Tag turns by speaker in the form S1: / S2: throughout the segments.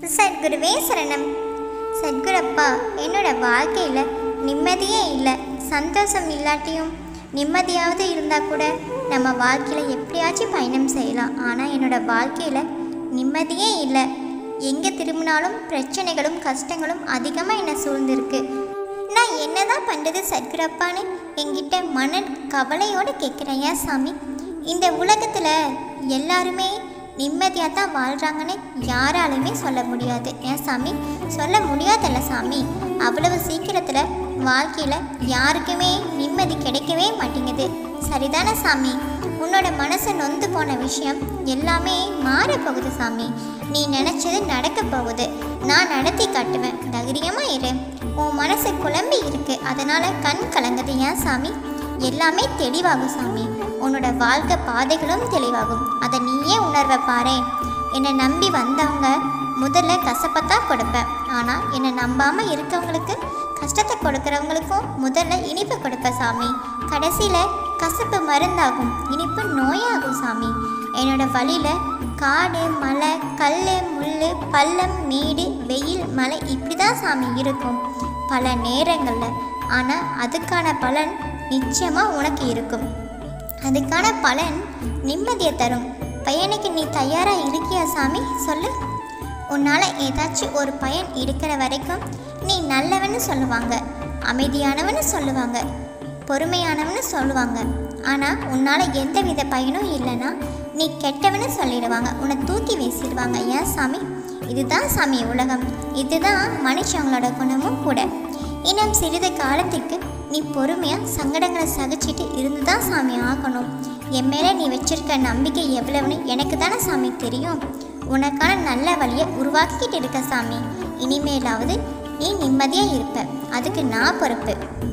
S1: சத்குருவே சரணம் சத்குரப்பா என்னோட வாழ்க்கையில் நிம்மதியே இல்லை சந்தோஷம் இல்லாட்டியும் நிம்மதியாவது இருந்தால் கூட நம்ம வாழ்க்கையில் எப்படியாச்சும் பயணம் செய்யலாம் ஆனால் என்னோட வாழ்க்கையில் நிம்மதியே இல்லை எங்கே திரும்பினாலும் பிரச்சனைகளும் கஷ்டங்களும் அதிகமாக என்னை சூழ்ந்திருக்கு நான் என்னதான் பண்ணுறது சத்குரப்பான்னு என்கிட்ட மன கவலையோடு கேட்குறேன் ஏன் சாமி இந்த உலகத்தில் எல்லாருமே நிம்மதியாக தான் வாழ்கிறாங்கன்னு யாராலுமே சொல்ல முடியாது ஏன் சாமி சொல்ல முடியாதல்ல சாமி அவ்வளவு சீக்கிரத்தில் வாழ்க்கையில் யாருக்குமே நிம்மதி கிடைக்கவே மாட்டேங்குது சரிதானே சாமி உன்னோட மனசு நொந்து போன விஷயம் எல்லாமே மாற போகுது சாமி நீ நினச்சது நடக்க போகுது நான் நடத்தி காட்டுவேன் தைரியமாக இரு உன் மனசு குழம்பி இருக்கு அதனால் கண் கலங்குது ஏன் சாமி எல்லாமே தெளிவாகும் சாமி உன்னோட வாழ்க்கை பாதைகளும் தெளிவாகும் அதை நீயே உணர்வை பாரேன் என்னை நம்பி வந்தவங்க முதல்ல கசப்பத்தான் கொடுப்பேன் ஆனால் என்னை நம்பாமல் இருக்கவங்களுக்கு கஷ்டத்தை கொடுக்குறவங்களுக்கும் முதல்ல இனிப்பு கொடுப்பேன் சாமி கடைசியில் கசப்பு மருந்தாகும் இனிப்பு நோயாகும் சாமி என்னோட வழியில் காடு மலை கல் முள் பள்ளம் மேடு வெயில் மலை இப்படி தான் சாமி இருக்கும் பல நேரங்களில் ஆனால் அதுக்கான பலன் நிச்சயமாக உனக்கு இருக்கும் அதுக்கான பலன் நிம்மதியை தரும் பையனுக்கு நீ தயாராக இருக்கியா சாமி சொல்லு உன்னால் ஏதாச்சும் ஒரு பயன் இருக்கிற வரைக்கும் நீ நல்லவன்னு சொல்லுவாங்க அமைதியானவன்னு சொல்லுவாங்க பொறுமையானவன்னு சொல்லுவாங்க ஆனால் உன்னால் எந்த வித பயனும் இல்லைன்னா நீ கெட்டவன்னு சொல்லிடுவாங்க உன்னை தூக்கி வீசிடுவாங்க ஏன் சாமி இதுதான் சாமி உலகம் இதுதான் மனுஷங்களோட குணமும் கூட இன்னும் சிறிது காலத்துக்கு நீ பொறுமையாக சங்கடங்களை சகிச்சிட்டு இருந்து தான் சாமி ஆகணும் என் மேலே நீ வச்சிருக்க நம்பிக்கை எவ்வளவுன்னு எனக்கு தானே சாமி தெரியும் உனக்கான நல்ல வழியை உருவாக்கிட்டு இருக்க சாமி இனிமேலாவது நீ நிம்மதியாக இருப்ப அதுக்கு நான் பொறுப்பு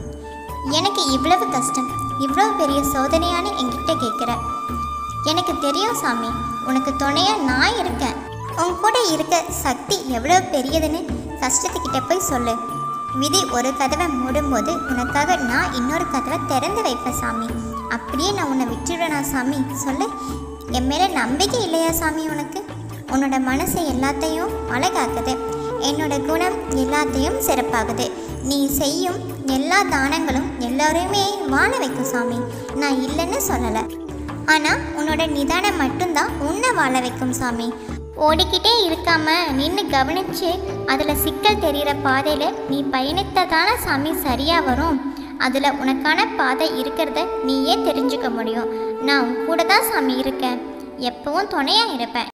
S1: எனக்கு இவ்வளவு கஷ்டம் இவ்வளோ பெரிய சோதனையான்னு என்கிட்ட கேட்குற எனக்கு தெரியும் சாமி உனக்கு துணையாக நான் இருக்கேன் உன் கூட இருக்க சக்தி எவ்வளோ பெரியதுன்னு கஷ்டத்துக்கிட்ட போய் சொல்லு விதி ஒரு கதவை மூடும்போது உனக்காக நான் இன்னொரு கதவை திறந்து வைப்பேன் சாமி அப்படியே நான் உன்னை விட்டுடுவேனா சாமி சொல்லு என் மேலே நம்பிக்கை இல்லையா சாமி உனக்கு உன்னோட மனசை எல்லாத்தையும் அழகாக்குது என்னோட குணம் எல்லாத்தையும் சிறப்பாகுது நீ செய்யும் எல்லா தானங்களும் எல்லாரையுமே வாழ வைக்கும் சாமி நான் இல்லைன்னு சொல்லலை ஆனால் உன்னோட நிதானம் மட்டும்தான் உன்னை வாழ வைக்கும் சாமி ஓடிக்கிட்டே இருக்காம நின்று கவனிச்சு அதில் சிக்கல் தெரிகிற பாதையில் நீ பயணித்ததான சாமி சரியாக வரும் அதில் உனக்கான பாதை இருக்கிறத நீயே தெரிஞ்சுக்க முடியும் நான் உன் கூட தான் சாமி இருக்கேன் எப்பவும் துணையாக இருப்பேன்